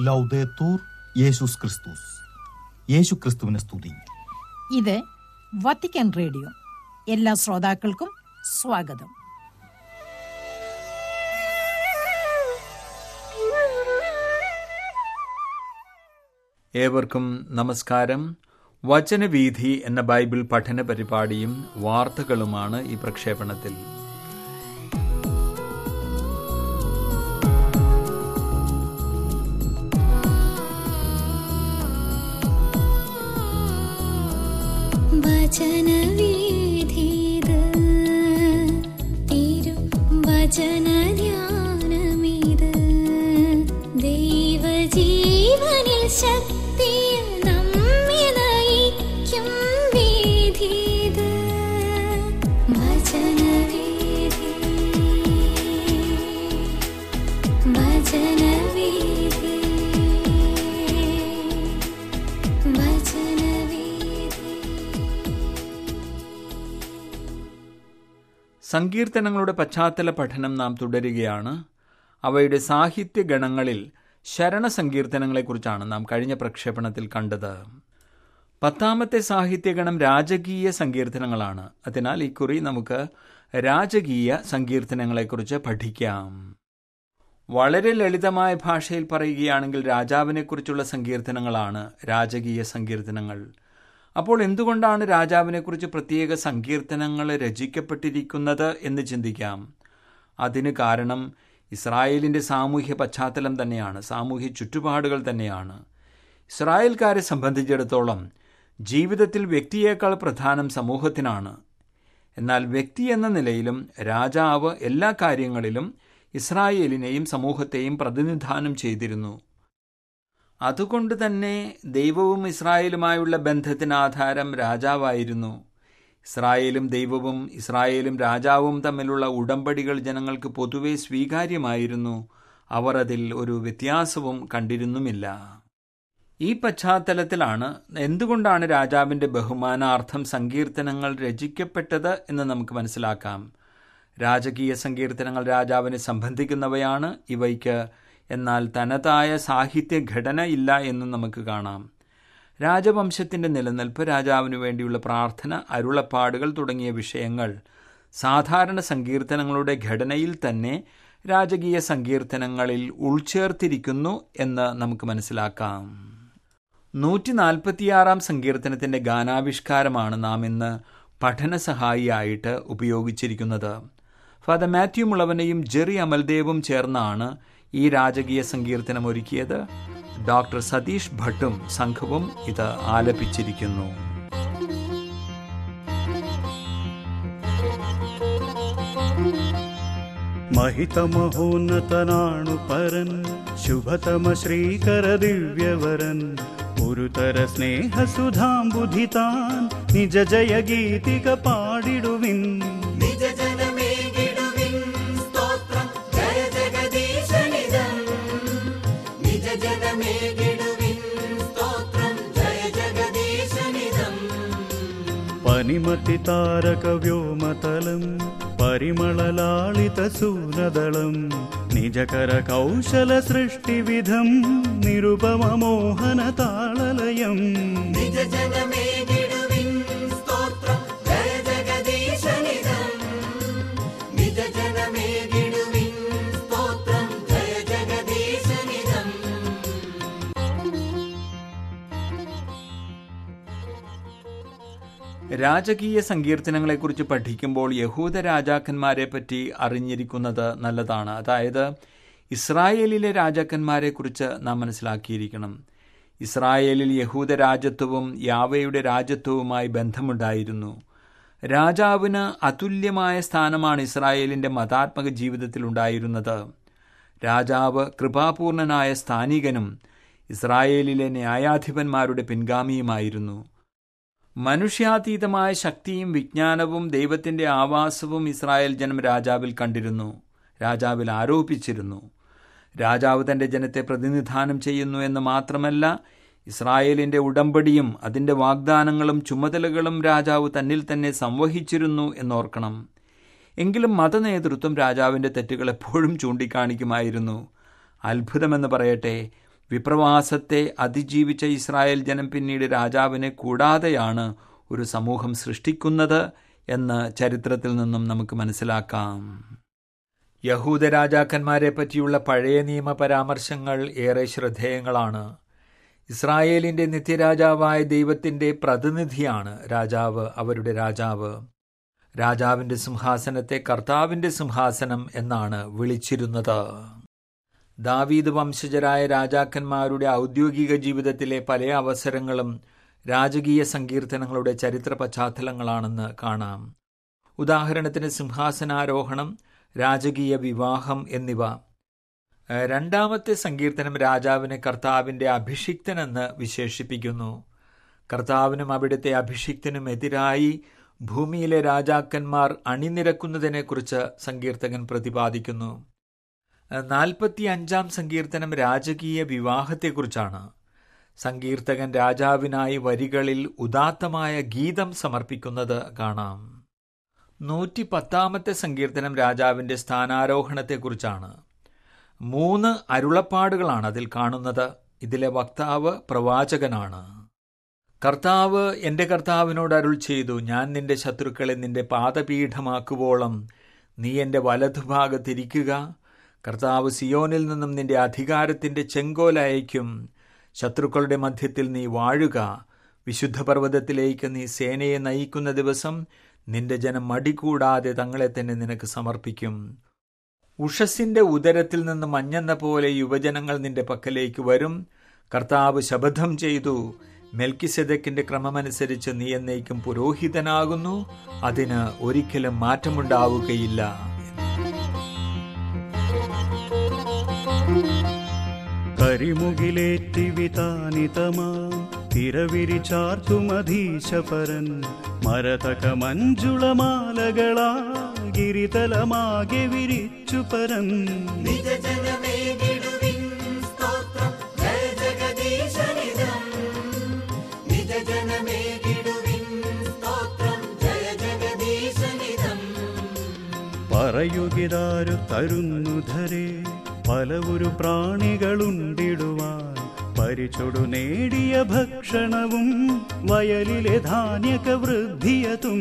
ലൗദേത്തൂർ യേശുസ് ക്രിസ്തുസ് യേശു ക്രിസ്തുവിനെ സ്തുതി ഇത് വത്തിക്കാൻ റേഡിയോ എല്ലാ ശ്രോതാക്കൾക്കും സ്വാഗതം ഏവർക്കും നമസ്കാരം വചനവീഥി എന്ന ബൈബിൾ പഠന പരിപാടിയും വാർത്തകളുമാണ് ഈ പ്രക്ഷേപണത്തിൽ വചനവീഥിത് തിരു വചനധ്യാനമിത് ദൈവജീവനിൽ ശക്തിയിൽ നമ്മെ നയിക്കും വീഥിത് വചനവീഥി വചനവീഥി സങ്കീർത്തനങ്ങളുടെ പശ്ചാത്തല പഠനം നാം തുടരുകയാണ് അവയുടെ സാഹിത്യ ഗണങ്ങളിൽ ശരണ സങ്കീർത്തനങ്ങളെക്കുറിച്ചാണ് നാം കഴിഞ്ഞ പ്രക്ഷേപണത്തിൽ കണ്ടത് പത്താമത്തെ സാഹിത്യഗണം രാജകീയ സങ്കീർത്തനങ്ങളാണ് അതിനാൽ ഇക്കുറി നമുക്ക് രാജകീയ സങ്കീർത്തനങ്ങളെക്കുറിച്ച് പഠിക്കാം വളരെ ലളിതമായ ഭാഷയിൽ പറയുകയാണെങ്കിൽ രാജാവിനെക്കുറിച്ചുള്ള സങ്കീർത്തനങ്ങളാണ് രാജകീയ സങ്കീർത്തനങ്ങൾ അപ്പോൾ എന്തുകൊണ്ടാണ് രാജാവിനെക്കുറിച്ച് പ്രത്യേക സങ്കീർത്തനങ്ങൾ രചിക്കപ്പെട്ടിരിക്കുന്നത് എന്ന് ചിന്തിക്കാം അതിന് കാരണം ഇസ്രായേലിൻ്റെ സാമൂഹ്യ പശ്ചാത്തലം തന്നെയാണ് സാമൂഹ്യ ചുറ്റുപാടുകൾ തന്നെയാണ് ഇസ്രായേൽക്കാരെ സംബന്ധിച്ചിടത്തോളം ജീവിതത്തിൽ വ്യക്തിയേക്കാൾ പ്രധാനം സമൂഹത്തിനാണ് എന്നാൽ വ്യക്തി എന്ന നിലയിലും രാജാവ് എല്ലാ കാര്യങ്ങളിലും ഇസ്രായേലിനെയും സമൂഹത്തെയും പ്രതിനിധാനം ചെയ്തിരുന്നു അതുകൊണ്ട് തന്നെ ദൈവവും ഇസ്രായേലുമായുള്ള ബന്ധത്തിന് ആധാരം രാജാവായിരുന്നു ഇസ്രായേലും ദൈവവും ഇസ്രായേലും രാജാവും തമ്മിലുള്ള ഉടമ്പടികൾ ജനങ്ങൾക്ക് പൊതുവെ സ്വീകാര്യമായിരുന്നു അവർ അതിൽ ഒരു വ്യത്യാസവും കണ്ടിരുന്നുമില്ല ഈ പശ്ചാത്തലത്തിലാണ് എന്തുകൊണ്ടാണ് രാജാവിൻ്റെ ബഹുമാനാർത്ഥം സങ്കീർത്തനങ്ങൾ രചിക്കപ്പെട്ടത് എന്ന് നമുക്ക് മനസ്സിലാക്കാം രാജകീയ സങ്കീർത്തനങ്ങൾ രാജാവിനെ സംബന്ധിക്കുന്നവയാണ് ഇവയ്ക്ക് എന്നാൽ തനതായ സാഹിത്യ ഘടന ഇല്ല എന്നും നമുക്ക് കാണാം രാജവംശത്തിൻ്റെ നിലനിൽപ്പ് രാജാവിനു വേണ്ടിയുള്ള പ്രാർത്ഥന അരുളപ്പാടുകൾ തുടങ്ങിയ വിഷയങ്ങൾ സാധാരണ സങ്കീർത്തനങ്ങളുടെ ഘടനയിൽ തന്നെ രാജകീയ സങ്കീർത്തനങ്ങളിൽ ഉൾച്ചേർത്തിരിക്കുന്നു എന്ന് നമുക്ക് മനസ്സിലാക്കാം നൂറ്റി നാൽപ്പത്തിയാറാം സങ്കീർത്തനത്തിൻ്റെ ഗാനാവിഷ്കാരമാണ് നാം ഇന്ന് പഠന സഹായിയായിട്ട് ഉപയോഗിച്ചിരിക്കുന്നത് ഫാദർ മാത്യു മുളവനെയും ജെറി അമൽദേവും ചേർന്നാണ് ഈ രാജകീയ സങ്കീർത്തനം ഒരുക്കിയത് ഡോക്ടർ സതീഷ് ഭട്ടും സംഘവും ഇത് ആലപിച്ചിരിക്കുന്നു महितमहोन्नतनाणु परन् शुभतम श्रीकर दिव्यवरन् पुरुतर स्नेहसुधाम्बुधितान् निज जय गीतिक पाडिडुविन् पनिमतितारकव्योमतलम् परिमళलालितसूनदलम् निजकरकौशलसृष्टिविधम् निरुपममोहनताळलयम् രാജകീയ സങ്കീർത്തനങ്ങളെക്കുറിച്ച് പഠിക്കുമ്പോൾ യഹൂദ രാജാക്കന്മാരെ പറ്റി അറിഞ്ഞിരിക്കുന്നത് നല്ലതാണ് അതായത് ഇസ്രായേലിലെ രാജാക്കന്മാരെക്കുറിച്ച് നാം മനസ്സിലാക്കിയിരിക്കണം ഇസ്രായേലിൽ യഹൂദ രാജ്യത്വവും യാവയുടെ രാജ്യത്വവുമായി ബന്ധമുണ്ടായിരുന്നു രാജാവിന് അതുല്യമായ സ്ഥാനമാണ് ഇസ്രായേലിൻ്റെ മതാത്മക ജീവിതത്തിൽ ഉണ്ടായിരുന്നത് രാജാവ് കൃപാപൂർണനായ സ്ഥാനികനും ഇസ്രായേലിലെ ന്യായാധിപന്മാരുടെ പിൻഗാമിയുമായിരുന്നു മനുഷ്യാതീതമായ ശക്തിയും വിജ്ഞാനവും ദൈവത്തിൻ്റെ ആവാസവും ഇസ്രായേൽ ജനം രാജാവിൽ കണ്ടിരുന്നു രാജാവിൽ ആരോപിച്ചിരുന്നു രാജാവ് തൻ്റെ ജനത്തെ പ്രതിനിധാനം ചെയ്യുന്നു എന്ന് മാത്രമല്ല ഇസ്രായേലിൻ്റെ ഉടമ്പടിയും അതിൻ്റെ വാഗ്ദാനങ്ങളും ചുമതലകളും രാജാവ് തന്നിൽ തന്നെ സംവഹിച്ചിരുന്നു എന്നോർക്കണം എങ്കിലും മതനേതൃത്വം രാജാവിൻ്റെ തെറ്റുകൾ എപ്പോഴും ചൂണ്ടിക്കാണിക്കുമായിരുന്നു അത്ഭുതമെന്ന് പറയട്ടെ വിപ്രവാസത്തെ അതിജീവിച്ച ഇസ്രായേൽ ജനം പിന്നീട് രാജാവിനെ കൂടാതെയാണ് ഒരു സമൂഹം സൃഷ്ടിക്കുന്നത് എന്ന് ചരിത്രത്തിൽ നിന്നും നമുക്ക് മനസ്സിലാക്കാം യഹൂദ രാജാക്കന്മാരെ പറ്റിയുള്ള പഴയ നിയമ പരാമർശങ്ങൾ ഏറെ ശ്രദ്ധേയങ്ങളാണ് ഇസ്രായേലിന്റെ നിത്യരാജാവായ ദൈവത്തിന്റെ പ്രതിനിധിയാണ് രാജാവ് അവരുടെ രാജാവ് രാജാവിന്റെ സിംഹാസനത്തെ കർത്താവിന്റെ സിംഹാസനം എന്നാണ് വിളിച്ചിരുന്നത് ദാവീദ് വംശജരായ രാജാക്കന്മാരുടെ ഔദ്യോഗിക ജീവിതത്തിലെ പല അവസരങ്ങളും രാജകീയ സങ്കീർത്തനങ്ങളുടെ ചരിത്ര പശ്ചാത്തലങ്ങളാണെന്ന് കാണാം ഉദാഹരണത്തിന് സിംഹാസനാരോഹണം രാജകീയ വിവാഹം എന്നിവ ഏഹ് രണ്ടാമത്തെ സങ്കീർത്തനം രാജാവിനെ കർത്താവിന്റെ അഭിഷിക്തനെന്ന് വിശേഷിപ്പിക്കുന്നു കർത്താവിനും അവിടുത്തെ അഭിഷിക്തനും എതിരായി ഭൂമിയിലെ രാജാക്കന്മാർ അണിനിരക്കുന്നതിനെക്കുറിച്ച് സങ്കീർത്തകൻ പ്രതിപാദിക്കുന്നു നാൽപ്പത്തി അഞ്ചാം സങ്കീർത്തനം രാജകീയ വിവാഹത്തെക്കുറിച്ചാണ് സങ്കീർത്തകൻ രാജാവിനായി വരികളിൽ ഉദാത്തമായ ഗീതം സമർപ്പിക്കുന്നത് കാണാം നൂറ്റി പത്താമത്തെ സങ്കീർത്തനം രാജാവിന്റെ സ്ഥാനാരോഹണത്തെക്കുറിച്ചാണ് മൂന്ന് അരുളപ്പാടുകളാണ് അതിൽ കാണുന്നത് ഇതിലെ വക്താവ് പ്രവാചകനാണ് കർത്താവ് എന്റെ കർത്താവിനോട് അരുൾ ചെയ്തു ഞാൻ നിന്റെ ശത്രുക്കളെ നിന്റെ പാദപീഠമാക്കുവോളം നീ എന്റെ വലതുഭാഗത്തിരിക്കുക കർത്താവ് സിയോനിൽ നിന്നും നിന്റെ അധികാരത്തിന്റെ ചെങ്കോൽ അയക്കും ശത്രുക്കളുടെ മധ്യത്തിൽ നീ വാഴുക വിശുദ്ധ പർവ്വതത്തിലേക്ക് നീ സേനയെ നയിക്കുന്ന ദിവസം നിന്റെ ജനം മടികൂടാതെ തങ്ങളെ തന്നെ നിനക്ക് സമർപ്പിക്കും ഉഷസിന്റെ ഉദരത്തിൽ നിന്ന് മഞ്ഞെന്ന പോലെ യുവജനങ്ങൾ നിന്റെ പക്കലേക്ക് വരും കർത്താവ് ശപഥം ചെയ്തു മെൽക്കിസെദക്കിന്റെ ക്രമമനുസരിച്ച് നീ എന്നേക്കും പുരോഹിതനാകുന്നു അതിന് ഒരിക്കലും മാറ്റമുണ്ടാവുകയില്ല കരിമുകിലേറ്റി വിതാനിതമാ തിരവിരിച്ചാർത്തുമധീശപരൻ മരതക മഞ്ജുളമാലകളാ ഗിരിതലമാകെ വിരിച്ചു പരൻ പറയുകിതാരു തരുന്നുധരെ പലവുരു പ്രാണികളുണ്ടിടുവാൻ പരിചൊടു നേടിയ ഭക്ഷണവും വയലിലെ ധാന്യക വൃദ്ധിയതും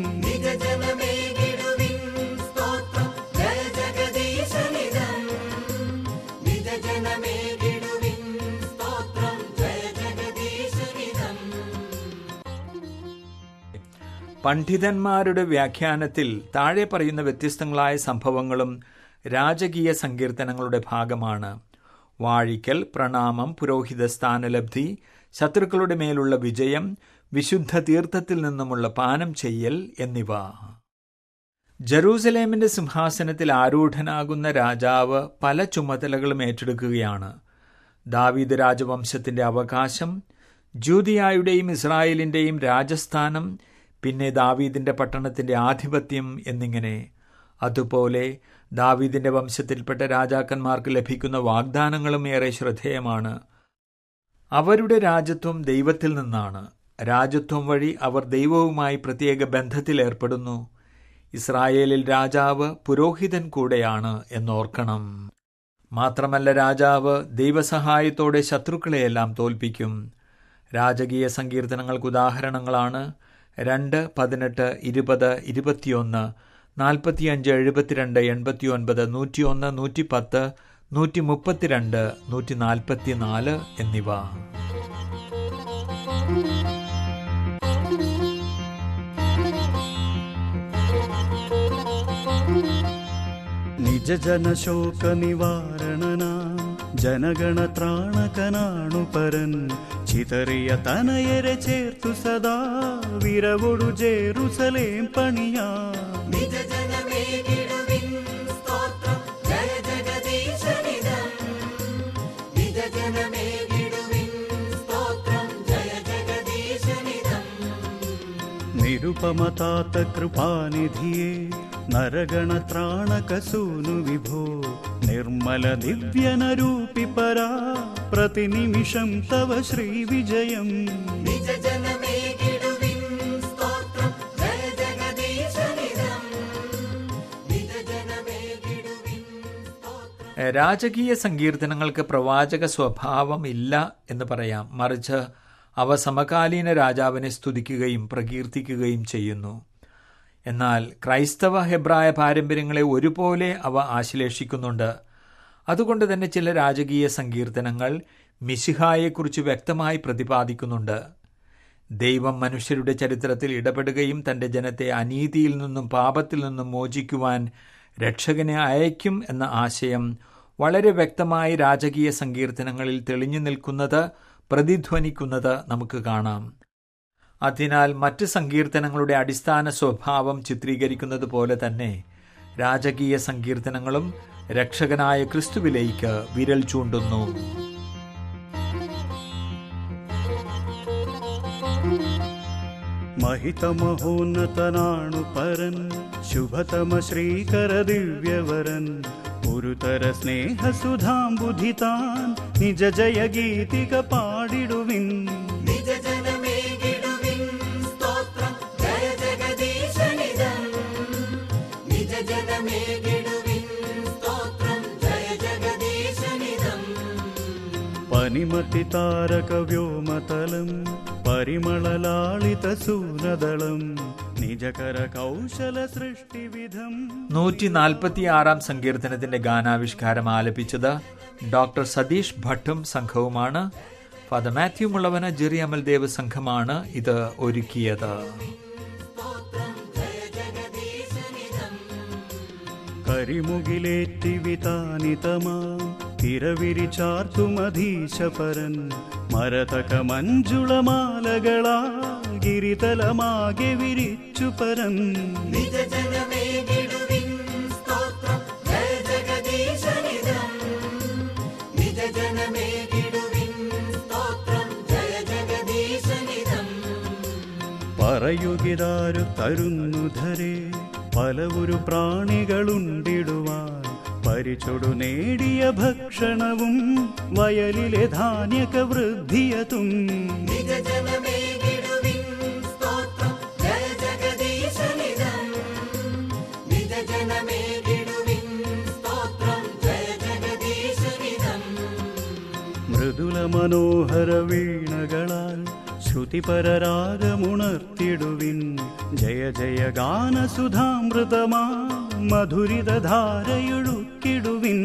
പണ്ഡിതന്മാരുടെ വ്യാഖ്യാനത്തിൽ താഴെ പറയുന്ന വ്യത്യസ്തങ്ങളായ സംഭവങ്ങളും രാജകീയ സങ്കീർത്തനങ്ങളുടെ ഭാഗമാണ് വാഴിക്കൽ പ്രണാമം പുരോഹിത സ്ഥാനലബ്ധി ശത്രുക്കളുടെ മേലുള്ള വിജയം വിശുദ്ധ തീർത്ഥത്തിൽ നിന്നുമുള്ള പാനം ചെയ്യൽ എന്നിവ ജറൂസലേമിന്റെ സിംഹാസനത്തിൽ ആരൂഢനാകുന്ന രാജാവ് പല ചുമതലകളും ഏറ്റെടുക്കുകയാണ് ദാവീദ് രാജവംശത്തിന്റെ അവകാശം ജൂതിയായുടെയും ഇസ്രായേലിന്റെയും രാജസ്ഥാനം പിന്നെ ദാവീദിന്റെ പട്ടണത്തിന്റെ ആധിപത്യം എന്നിങ്ങനെ അതുപോലെ ദാവീദിന്റെ വംശത്തിൽപ്പെട്ട രാജാക്കന്മാർക്ക് ലഭിക്കുന്ന വാഗ്ദാനങ്ങളും ഏറെ ശ്രദ്ധേയമാണ് അവരുടെ രാജ്യത്വം ദൈവത്തിൽ നിന്നാണ് രാജ്യത്വം വഴി അവർ ദൈവവുമായി പ്രത്യേക ബന്ധത്തിലേർപ്പെടുന്നു ഇസ്രായേലിൽ രാജാവ് പുരോഹിതൻ കൂടെയാണ് എന്നോർക്കണം മാത്രമല്ല രാജാവ് ദൈവസഹായത്തോടെ ശത്രുക്കളെയെല്ലാം തോൽപ്പിക്കും രാജകീയ സങ്കീർത്തനങ്ങൾക്ക് ഉദാഹരണങ്ങളാണ് രണ്ട് പതിനെട്ട് ഇരുപത് ഇരുപത്തിയൊന്ന് നാൽപ്പത്തിയഞ്ച് എഴുപത്തിരണ്ട് എൺപത്തിയൊൻപത് നൂറ്റിയൊന്ന് നൂറ്റിപ്പത്ത് നൂറ്റി മുപ്പത്തിരണ്ട് നൂറ്റി നാൽപ്പത്തിനാല് എന്നിവ നിജജനശോക നിവാരണന ಜನಗಣತ್ರಾಣಕನಾಣು ಪರನ್ ಚಿತರಿಯ ತನಯರೆ ಚೇರ್ತು ಸದಾ ವಿರವೊಡು ಜೇರುಸಲೇಂ ಪಣಿಯ ನಿರುಪಮತಾತ ಕೃಪಾನಿಧಿಯೇ ನರಗಣತ್ರಾಣಕ ಸೂನು ವಿಭೋ ನಿರ್ಮಲ ದಿವ್ಯನರೂಪಿ ಪರಾ ಪ್ರತಿನಿಮಿಷಂ ತವ ಶ್ರೀ ವಿಜಯಂ രാജകീയ സങ്കീർത്തനങ്ങൾക്ക് പ്രവാചക സ്വഭാവം ഇല്ല എന്ന് പറയാം മറിച്ച് അവ സമകാലീന രാജാവിനെ സ്തുതിക്കുകയും പ്രകീർത്തിക്കുകയും ചെയ്യുന്നു എന്നാൽ ക്രൈസ്തവ ഹെബ്രായ പാരമ്പര്യങ്ങളെ ഒരുപോലെ അവ ആശ്ലേഷിക്കുന്നുണ്ട് അതുകൊണ്ട് തന്നെ ചില രാജകീയ സങ്കീർത്തനങ്ങൾ മിശിഹായെക്കുറിച്ച് വ്യക്തമായി പ്രതിപാദിക്കുന്നുണ്ട് ദൈവം മനുഷ്യരുടെ ചരിത്രത്തിൽ ഇടപെടുകയും തന്റെ ജനത്തെ അനീതിയിൽ നിന്നും പാപത്തിൽ നിന്നും മോചിക്കുവാൻ രക്ഷകനെ അയക്കും എന്ന ആശയം വളരെ വ്യക്തമായി രാജകീയ സങ്കീർത്തനങ്ങളിൽ തെളിഞ്ഞു നിൽക്കുന്നത് പ്രതിധ്വനിക്കുന്നത് നമുക്ക് കാണാം അതിനാൽ മറ്റ് സങ്കീർത്തനങ്ങളുടെ അടിസ്ഥാന സ്വഭാവം ചിത്രീകരിക്കുന്നത് പോലെ തന്നെ രാജകീയ സങ്കീർത്തനങ്ങളും രക്ഷകനായ ക്രിസ്തുവിലേക്ക് വിരൽ ചൂണ്ടുന്നു മഹിതമഹോന്നതനാണു പരൻ ശുഭതമ ശ്രീകര ദിവ്യവരൻ ഒരുതര സ്നേഹസുധാംബുധി താൻ നിജ ജയ ഗീതിക പാടിടുവിൻ പനിമതി താരക വ്യോമതലം പരിമളലാളിത സൂനദളം നിജകര കൗശല സൃഷ്ടിവിധം നൂറ്റി നാൽപ്പത്തിയാറാം സങ്കീർത്തനത്തിന്റെ ഗാനാവിഷ്കാരം ആലപിച്ചത് ഡോക്ടർ സതീഷ് ഭട്ടും സംഘവുമാണ് father Mathew Mullavana Jerry Amaldev സംഘമാണ് ഇത് ഒരുക്കിയത് കരിമുകിലേറ്റി വിതാനിതമാം തിരവിരിച്ചാർത്തുമധീശപരൻ മരതക മഞ്ജുളമാലകളാ ഗിരിതലമാകെ വിരിച്ചു പരൻ പറയുകിതാരു തരുന്നു ധരേ പലവൊരു പ്രാണികളുണ്ടിടുവാൻ പരിചൊടു നേടിയ ഭക്ഷണവും വയലിലെ ധാന്യക വൃദ്ധിയതും മൃദുല മനോഹര വീണകളാൽ ശ്രുതിപരരാഗമുണർത്തിടുവിൻ ജയ ജയ ഗാനസുധാമൃതമാ മധുരിത ധാരയൊഴുക്കിടുവിൻ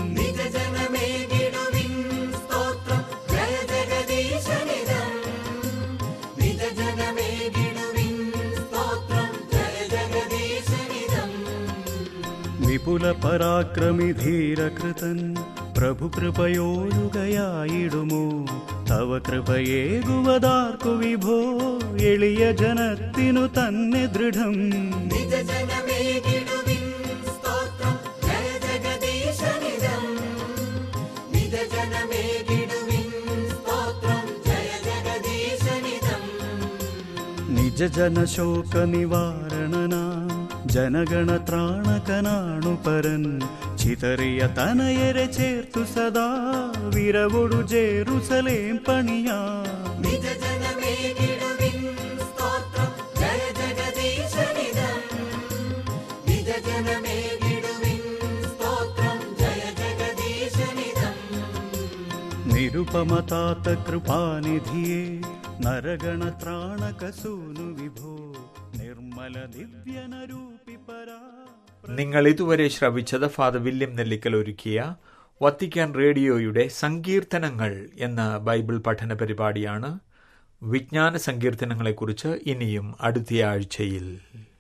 വിപുല പരാക്രമി ധീരകൃതൻ പ്രഭു കൃപയോരുകയായിടുമോ തവ കൃപയേകുവതാർക്കു വിഭോ എളിയ ജനത്തിനു തന്നെ ദൃഢം നിജ ജനശോക നിവാരണന ಜನಗಣ ತ್ರಾಣಕನಾಣು ಪರನ್ ಚಿತರಿಯ ತನಯರೆ ಚೇರ್ತು ಸದಾ ವಿರವೊಡು ಜೇರುಸಲೇಂ ಪಣಿಯ ನಿರುಪಮತಾತ ಕೃಪಾನಿಧಿಯೇ ನರಗಣ ತ್ರಾಣಕ ಸೂನು ವಿಭೋ നിർമ്മല ദിവ്യനരൂപി പരാ നിങ്ങൾ ഇതുവരെ ശ്രവിച്ചത് ഫാദർ വില്യം നെല്ലിക്കൽ ഒരുക്കിയ വത്തിക്കാൻ റേഡിയോയുടെ സങ്കീർത്തനങ്ങൾ എന്ന ബൈബിൾ പഠന പരിപാടിയാണ് വിജ്ഞാന സങ്കീർത്തനങ്ങളെക്കുറിച്ച് ഇനിയും അടുത്തയാഴ്ചയിൽ